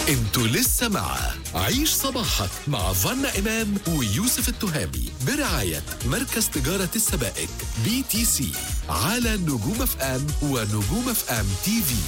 انتوا لسه مع عيش صباحك مع فنا إمام ويوسف التهامي برعاية مركز تجارة السبائك بي تي سي على نجوم اف ام ونجوم اف ام تي في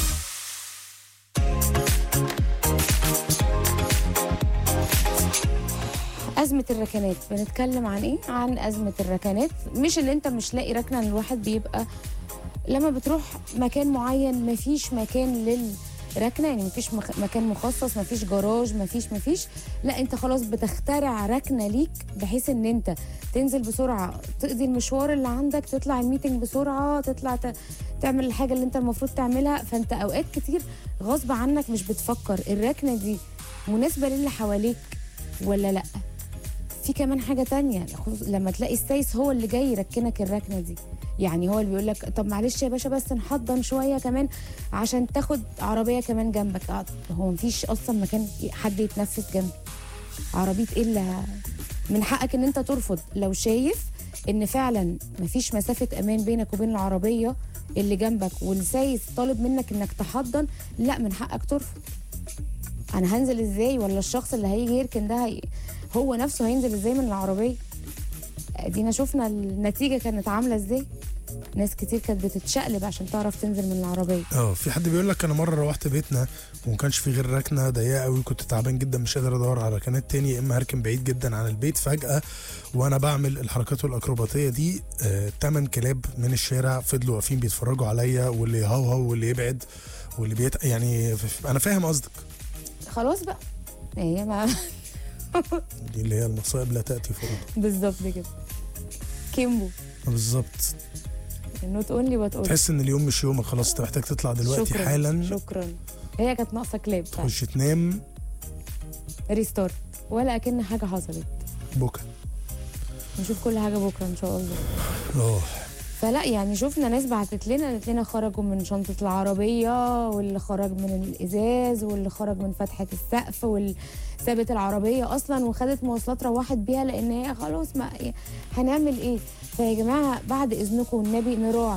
أزمة الركنات بنتكلم عن إيه؟ عن أزمة الركنات مش اللي أنت مش لاقي ركنة الواحد بيبقى لما بتروح مكان معين مفيش مكان للركنة يعني مفيش مخ... مكان مخصص مفيش جراج مفيش مفيش لا أنت خلاص بتخترع ركنة ليك بحيث إن أنت تنزل بسرعة تقضي المشوار اللي عندك تطلع الميتنج بسرعة تطلع ت... تعمل الحاجة اللي أنت المفروض تعملها فأنت أوقات كتير غصب عنك مش بتفكر الركنة دي مناسبة للي حواليك ولا لأ في كمان حاجه تانية خصوص- لما تلاقي السايس هو اللي جاي يركنك الركنه دي يعني هو اللي بيقول لك طب معلش يا باشا بس نحضن شويه كمان عشان تاخد عربيه كمان جنبك آه، هو مفيش اصلا مكان حد يتنفس جنبي عربيه ايه اللي ه- من حقك ان انت ترفض لو شايف ان فعلا مفيش مسافه امان بينك وبين العربيه اللي جنبك والسايس طالب منك انك تحضن لا من حقك ترفض انا هنزل ازاي ولا الشخص اللي هيجي يركن ده هي هو نفسه هينزل ازاي من العربيه ادينا شفنا النتيجه كانت عامله ازاي ناس كتير كانت بتتشقلب عشان تعرف تنزل من العربيه اه في حد بيقول لك انا مره روحت بيتنا وما كانش في غير ركنه ضيقه قوي كنت تعبان جدا مش قادر ادور على ركنات تاني يا اما هركن بعيد جدا عن البيت فجاه وانا بعمل الحركات الاكروباتيه دي آه تمن كلاب من الشارع فضلوا واقفين بيتفرجوا عليا واللي يهوهو واللي يبعد واللي بيت يعني ف- انا فاهم قصدك خلاص بقى هي ما دي اللي هي المصائب لا تاتي فرضا بالظبط كده كيمبو بالظبط نوت اونلي وات اونلي تحس ان اليوم مش يومك خلاص انت محتاج تطلع دلوقتي شكرا حالا شكرا هي كانت ناقصه كلاب فعلا. تخش تنام ريستارت ولا اكن حاجه حصلت بكى نشوف كل حاجه بكره ان شاء الله اه فلا يعني شفنا ناس بعتت لنا قالت لنا خرجوا من شنطة العربية واللي خرج من الإزاز واللي خرج من فتحة السقف واللي سابت العربية أصلا وخدت مواصلات روحت بيها لأن هي خلاص ما هنعمل إيه فيا جماعة بعد إذنكم والنبي نراعي